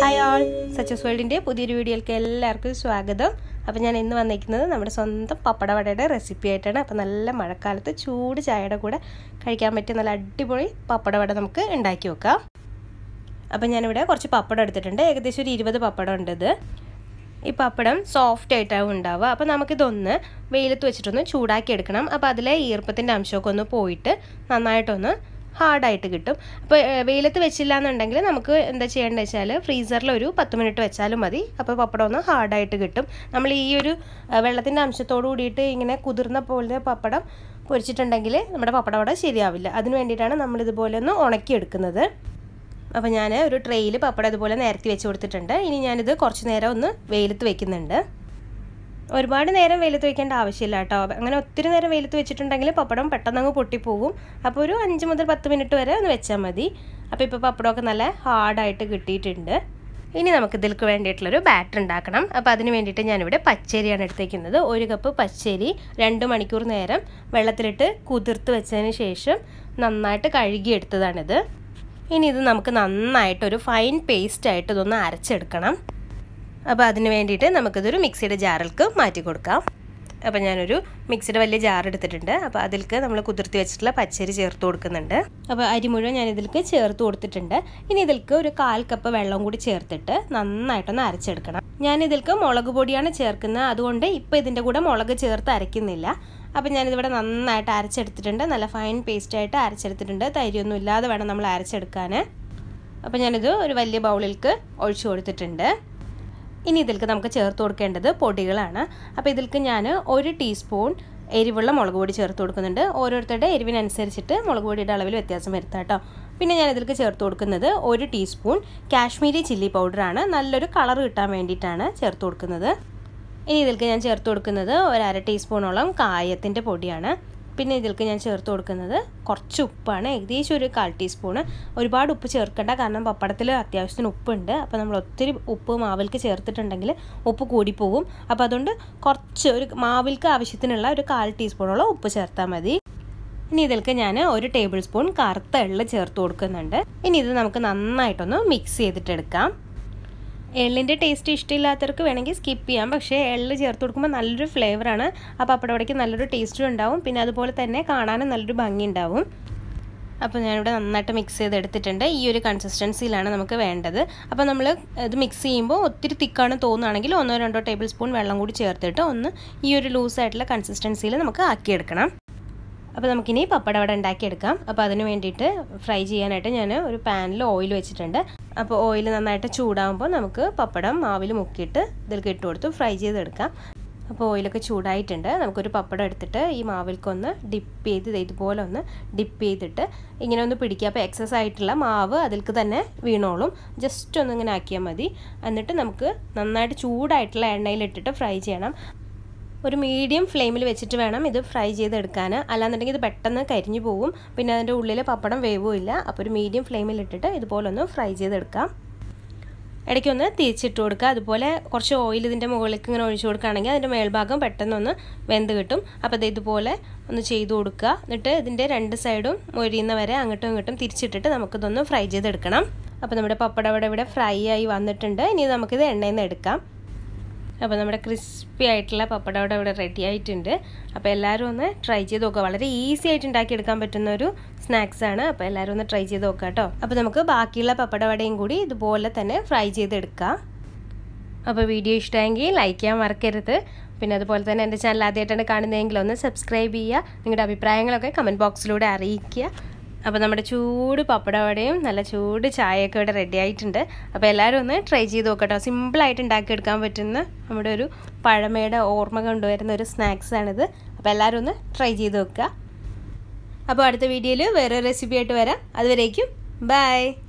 hi all such as വേൾഡിൻ്റെ പുതിയൊരു വീഡിയോയിലേക്ക് എല്ലാവർക്കും സ്വാഗതം അപ്പോൾ ഞാൻ ഇന്ന് വന്നിരിക്കുന്നത് നമ്മുടെ സ്വന്തം പപ്പടവടയുടെ റെസിപ്പി ആയിട്ടാണ് അപ്പോൾ നല്ല മഴക്കാലത്ത് ചൂട് ചായയുടെ കൂടെ കഴിക്കാൻ പറ്റിയ നല്ല അടിപൊളി പപ്പടവട നമുക്ക് ഉണ്ടാക്കി വെക്കാം അപ്പോൾ ഞാനിവിടെ കുറച്ച് പപ്പടം എടുത്തിട്ടുണ്ട് ഏകദേശം ഒരു ഇരുപത് പപ്പടം ഉണ്ട് ഇത് ഈ പപ്പടം സോഫ്റ്റ് ആയിട്ടാവും ഉണ്ടാവുക അപ്പോൾ നമുക്കിതൊന്ന് വെയിലത്ത് വെച്ചിട്ടൊന്ന് ചൂടാക്കി എടുക്കണം അപ്പോൾ അതിലെ ഈർപ്പത്തിൻ്റെ അംശമൊക്കെ ഒന്ന് പോയിട്ട് നന്നായിട്ടൊന്ന് ഹാർഡായിട്ട് കിട്ടും അപ്പോൾ വെയിലത്ത് വെച്ചില്ല എന്നുണ്ടെങ്കിൽ നമുക്ക് എന്താ ചെയ്യേണ്ടത് വെച്ചാൽ ഫ്രീസറിൽ ഒരു പത്ത് മിനിറ്റ് വെച്ചാലും മതി അപ്പോൾ പപ്പടം ഒന്ന് ഹാർഡായിട്ട് കിട്ടും നമ്മൾ ഈ ഒരു വെള്ളത്തിൻ്റെ അംശത്തോട് കൂടിയിട്ട് ഇങ്ങനെ കുതിർന്ന പോലെ പപ്പടം പൊരിച്ചിട്ടുണ്ടെങ്കിൽ നമ്മുടെ പപ്പടം അവിടെ ശരിയാവില്ല അതിന് വേണ്ടിയിട്ടാണ് നമ്മൾ ഇതുപോലെ ഒന്ന് ഉണക്കിയെടുക്കുന്നത് അപ്പോൾ ഞാൻ ഒരു ട്രെയിൽ പപ്പടം ഇതുപോലെ നിരത്തി വെച്ച് കൊടുത്തിട്ടുണ്ട് ഇനി ഞാനിത് കുറച്ച് നേരം ഒന്ന് വെയിലത്ത് വെക്കുന്നുണ്ട് ഒരുപാട് നേരം വെയിലത്ത് വെക്കേണ്ട ആവശ്യമില്ല കേട്ടോ അങ്ങനെ ഒത്തിരി നേരം വെയിലത്ത് വെച്ചിട്ടുണ്ടെങ്കിൽ പപ്പടം പെട്ടെന്ന് അങ്ങ് പൊട്ടിപ്പോകും അപ്പോൾ ഒരു അഞ്ച് മുതൽ പത്ത് മിനിറ്റ് വരെ ഒന്ന് വെച്ചാൽ മതി അപ്പോൾ ഇപ്പോൾ പപ്പടമൊക്കെ നല്ല ഹാർഡായിട്ട് കിട്ടിയിട്ടുണ്ട് ഇനി നമുക്ക് ഇതിലേക്ക് വേണ്ടിയിട്ടുള്ളൊരു ബാറ്റർ ഉണ്ടാക്കണം അപ്പോൾ അതിന് വേണ്ടിയിട്ട് ഞാനിവിടെ പച്ചരിയാണ് എടുത്തേക്കുന്നത് ഒരു കപ്പ് പച്ചരി രണ്ട് മണിക്കൂർ നേരം വെള്ളത്തിലിട്ട് കുതിർത്ത് വെച്ചതിന് ശേഷം നന്നായിട്ട് കഴുകിയെടുത്തതാണിത് ഇനി ഇത് നമുക്ക് നന്നായിട്ടൊരു ഫൈൻ പേസ്റ്റ് ആയിട്ട് ഇതൊന്ന് അരച്ചെടുക്കണം അപ്പോൾ അതിന് വേണ്ടിയിട്ട് നമുക്കിതൊരു മിക്സിയുടെ ജാറിലേക്ക് മാറ്റി കൊടുക്കാം അപ്പോൾ ഞാനൊരു മിക്സിയുടെ വലിയ ജാർ എടുത്തിട്ടുണ്ട് അപ്പോൾ അതിലേക്ക് നമ്മൾ കുതിർത്തി വെച്ചിട്ടുള്ള പച്ചരി ചേർത്ത് കൊടുക്കുന്നുണ്ട് അപ്പോൾ അരി മുഴുവൻ ഞാൻ ഇതിലേക്ക് ചേർത്ത് കൊടുത്തിട്ടുണ്ട് ഇനി ഇതിലേക്ക് ഒരു കാൽ കപ്പ് വെള്ളം കൂടി ചേർത്തിട്ട് നന്നായിട്ടൊന്ന് അരച്ചെടുക്കണം ഞാൻ ഇതിലേക്ക് മുളക് പൊടിയാണ് ചേർക്കുന്നത് അതുകൊണ്ട് ഇപ്പോൾ ഇതിൻ്റെ കൂടെ മുളക് ചേർത്ത് അരയ്ക്കുന്നില്ല അപ്പോൾ ഞാനിതിവിടെ നന്നായിട്ട് അരച്ചെടുത്തിട്ടുണ്ട് നല്ല ഫൈൻ പേസ്റ്റായിട്ട് അരച്ചെടുത്തിട്ടുണ്ട് തൈരൊന്നും ഇല്ലാതെ വേണം നമ്മൾ അരച്ചെടുക്കാൻ അപ്പോൾ ഞാനിത് ഒരു വലിയ ബൗളിലേക്ക് ഒഴിച്ചു കൊടുത്തിട്ടുണ്ട് ഇനി ഇതിലേക്ക് നമുക്ക് ചേർത്ത് കൊടുക്കേണ്ടത് പൊടികളാണ് അപ്പോൾ ഇതിലേക്ക് ഞാൻ ഒരു ടീസ്പൂൺ എരിവുള്ള മുളക് പൊടി ചേർത്ത് കൊടുക്കുന്നുണ്ട് ഓരോരുത്തരുടെ എരിവിനനുസരിച്ചിട്ട് മുളക് പൊടിയുടെ അളവിൽ വ്യത്യാസം വരുത്താം കേട്ടോ പിന്നെ ഞാൻ ഇതിലേക്ക് ചേർത്ത് കൊടുക്കുന്നത് ഒരു ടീസ്പൂൺ കാശ്മീരി ചില്ലി പൗഡറാണ് നല്ലൊരു കളർ കിട്ടാൻ വേണ്ടിയിട്ടാണ് ചേർത്ത് കൊടുക്കുന്നത് ഇനി ഇതിലേക്ക് ഞാൻ ചേർത്ത് കൊടുക്കുന്നത് ഒരു അര ടീസ്പൂണോളം കായത്തിൻ്റെ പൊടിയാണ് പിന്നെ ഇതിലേക്ക് ഞാൻ ചേർത്ത് കൊടുക്കുന്നത് കുറച്ച് ഉപ്പാണ് ഏകദേശം ഒരു കാൽ ടീസ്പൂണ് ഒരുപാട് ഉപ്പ് ചേർക്കേണ്ട കാരണം പപ്പടത്തിൽ അത്യാവശ്യത്തിന് ഉപ്പുണ്ട് അപ്പോൾ നമ്മൾ ഒത്തിരി ഉപ്പ് മാവിൽക്ക് ചേർത്തിട്ടുണ്ടെങ്കിൽ ഉപ്പ് കൂടിപ്പോകും അപ്പോൾ അതുകൊണ്ട് കുറച്ച് ഒരു മാവിൽക്ക് ആവശ്യത്തിനുള്ള ഒരു കാൽ ടീസ്പൂണോളം ഉപ്പ് ചേർത്താൽ മതി ഇനി ഇതിലേക്ക് ഞാൻ ഒരു ടേബിൾ സ്പൂൺ കറുത്ത എള്ള് ചേർത്ത് കൊടുക്കുന്നുണ്ട് ഇനി ഇത് നമുക്ക് നന്നായിട്ടൊന്ന് മിക്സ് ചെയ്തിട്ടെടുക്കാം എള്ളിൻ്റെ ടേസ്റ്റ് ഇഷ്ടമില്ലാത്തവർക്ക് വേണമെങ്കിൽ സ്കിപ്പ് ചെയ്യാം പക്ഷേ എള്ള് ചേർത്ത് കൊടുക്കുമ്പോൾ നല്ലൊരു ഫ്ലേവറാണ് ആ പപ്പടവടയ്ക്ക് നല്ലൊരു ടേസ്റ്റും ഉണ്ടാവും പിന്നെ അതുപോലെ തന്നെ കാണാനും നല്ലൊരു ഭംഗി ഉണ്ടാവും അപ്പോൾ ഞാനിവിടെ നന്നായിട്ട് മിക്സ് ചെയ്തെടുത്തിട്ടുണ്ട് ഈ ഒരു കൺസിസ്റ്റൻസിയിലാണ് നമുക്ക് വേണ്ടത് അപ്പോൾ നമ്മൾ ഇത് മിക്സ് ചെയ്യുമ്പോൾ ഒത്തിരി തിക്കാണ് തോന്നുകയാണെങ്കിൽ ഒന്നോ രണ്ടോ ടേബിൾ സ്പൂൺ വെള്ളം കൂടി ചേർത്തിട്ട് ഒന്ന് ഈ ഒരു ലൂസായിട്ടുള്ള കൺസിസ്റ്റൻസിയിൽ നമുക്ക് ആക്കിയെടുക്കണം അപ്പോൾ നമുക്കിനി പപ്പടവട ഉണ്ടാക്കിയെടുക്കാം അപ്പോൾ അതിന് വേണ്ടിയിട്ട് ഫ്രൈ ചെയ്യാനായിട്ട് ഞാൻ ഒരു പാനിൽ ഓയിൽ വെച്ചിട്ടുണ്ട് അപ്പോൾ ഓയിൽ നന്നായിട്ട് ചൂടാകുമ്പോൾ നമുക്ക് പപ്പടം മാവിൽ മുക്കിയിട്ട് ഇതിലേക്ക് ഇട്ട് കൊടുത്ത് ഫ്രൈ ചെയ്തെടുക്കാം അപ്പോൾ ഓയിലൊക്കെ ചൂടായിട്ടുണ്ട് നമുക്കൊരു പപ്പടം എടുത്തിട്ട് ഈ മാവിൽക്കൊന്ന് ഡിപ്പ് ചെയ്ത് ഇതുപോലെ ഒന്ന് ഡിപ്പ് ചെയ്തിട്ട് ഇങ്ങനെ ഒന്ന് പിടിക്കുക അപ്പോൾ എക്സസ് ആയിട്ടുള്ള മാവ് അതിലേക്ക് തന്നെ വീണോളും ജസ്റ്റ് ഒന്ന് ഇങ്ങനെ ആക്കിയാൽ മതി എന്നിട്ട് നമുക്ക് നന്നായിട്ട് ചൂടായിട്ടുള്ള എണ്ണയിലിട്ടിട്ട് ഫ്രൈ ചെയ്യണം ഒരു മീഡിയം ഫ്ലെയിമിൽ വെച്ചിട്ട് വേണം ഇത് ഫ്രൈ ചെയ്തെടുക്കാൻ അല്ലാന്നുണ്ടെങ്കിൽ ഇത് പെട്ടെന്ന് കരിഞ്ഞു പോകും പിന്നെ അതിൻ്റെ ഉള്ളിൽ പപ്പടം വേവുമില്ല അപ്പോൾ ഒരു മീഡിയം ഫ്ലെയിമിൽ ഇട്ടിട്ട് ഇതുപോലെ ഒന്ന് ഫ്രൈ ചെയ്തെടുക്കാം ഇടയ്ക്കൊന്ന് തിരിച്ചിട്ട് കൊടുക്കുക അതുപോലെ കുറച്ച് ഓയിൽ ഇതിൻ്റെ മുകളിലേക്ക് ഇങ്ങനെ ഒഴിച്ചു കൊടുക്കുകയാണെങ്കിൽ അതിൻ്റെ മേൽഭാഗം പെട്ടെന്നൊന്ന് വെന്ത് കിട്ടും അപ്പോൾ ഇത് ഇതുപോലെ ഒന്ന് ചെയ്ത് കൊടുക്കുക എന്നിട്ട് ഇതിൻ്റെ രണ്ട് സൈഡും മൊരിയുന്ന വരെ അങ്ങോട്ടും ഇങ്ങോട്ടും തിരിച്ചിട്ടിട്ട് നമുക്കിതൊന്ന് ഫ്രൈ ചെയ്തെടുക്കണം അപ്പോൾ നമ്മുടെ പപ്പടം ഇവിടെ ഇവിടെ ഫ്രൈ ആയി വന്നിട്ടുണ്ട് ഇനി നമുക്കിത് എണ്ണയിൽ നിന്ന് എടുക്കാം അപ്പോൾ നമ്മുടെ ക്രിസ്പി ആയിട്ടുള്ള പപ്പടം അവിടെ ഇവിടെ റെഡി ആയിട്ടുണ്ട് അപ്പോൾ എല്ലാവരും ഒന്ന് ട്രൈ ചെയ്ത് നോക്കുക വളരെ ഈസി ആയിട്ട് ഉണ്ടാക്കിയെടുക്കാൻ പറ്റുന്ന ഒരു സ്നാക്സ് ആണ് അപ്പോൾ എല്ലാവരും ഒന്ന് ട്രൈ ചെയ്ത് നോക്കുക കേട്ടോ അപ്പോൾ നമുക്ക് ബാക്കിയുള്ള പപ്പടവടയും കൂടി ഇതുപോലെ തന്നെ ഫ്രൈ ചെയ്തെടുക്കാം അപ്പോൾ വീഡിയോ ഇഷ്ടമെങ്കിൽ ലൈക്ക് ചെയ്യാൻ മറക്കരുത് പിന്നെ അതുപോലെ തന്നെ എൻ്റെ ചാനൽ ആദ്യമായിട്ടാണ് കാണുന്നതെങ്കിൽ ഒന്ന് സബ്സ്ക്രൈബ് ചെയ്യുക നിങ്ങളുടെ അഭിപ്രായങ്ങളൊക്കെ കമൻറ്റ് ബോക്സിലൂടെ അറിയിക്കുക അപ്പോൾ നമ്മുടെ ചൂട് പപ്പടവടയും നല്ല ചൂട് ചായയൊക്കെ ഇവിടെ റെഡി ആയിട്ടുണ്ട് അപ്പോൾ എല്ലാവരും ഒന്ന് ട്രൈ ചെയ്ത് നോക്കട്ടോ സിമ്പിളായിട്ട് ഉണ്ടാക്കിയെടുക്കാൻ പറ്റുന്ന നമ്മുടെ ഒരു പഴമയുടെ ഓർമ്മ കൊണ്ടുവരുന്ന ഒരു സ്നാക്സാണിത് അപ്പോൾ എല്ലാവരും ഒന്ന് ട്രൈ ചെയ്ത് നോക്കുക അപ്പോൾ അടുത്ത വീഡിയോയിൽ വേറെ റെസിപ്പി ആയിട്ട് വരാം അതുവരേക്കും ബൈ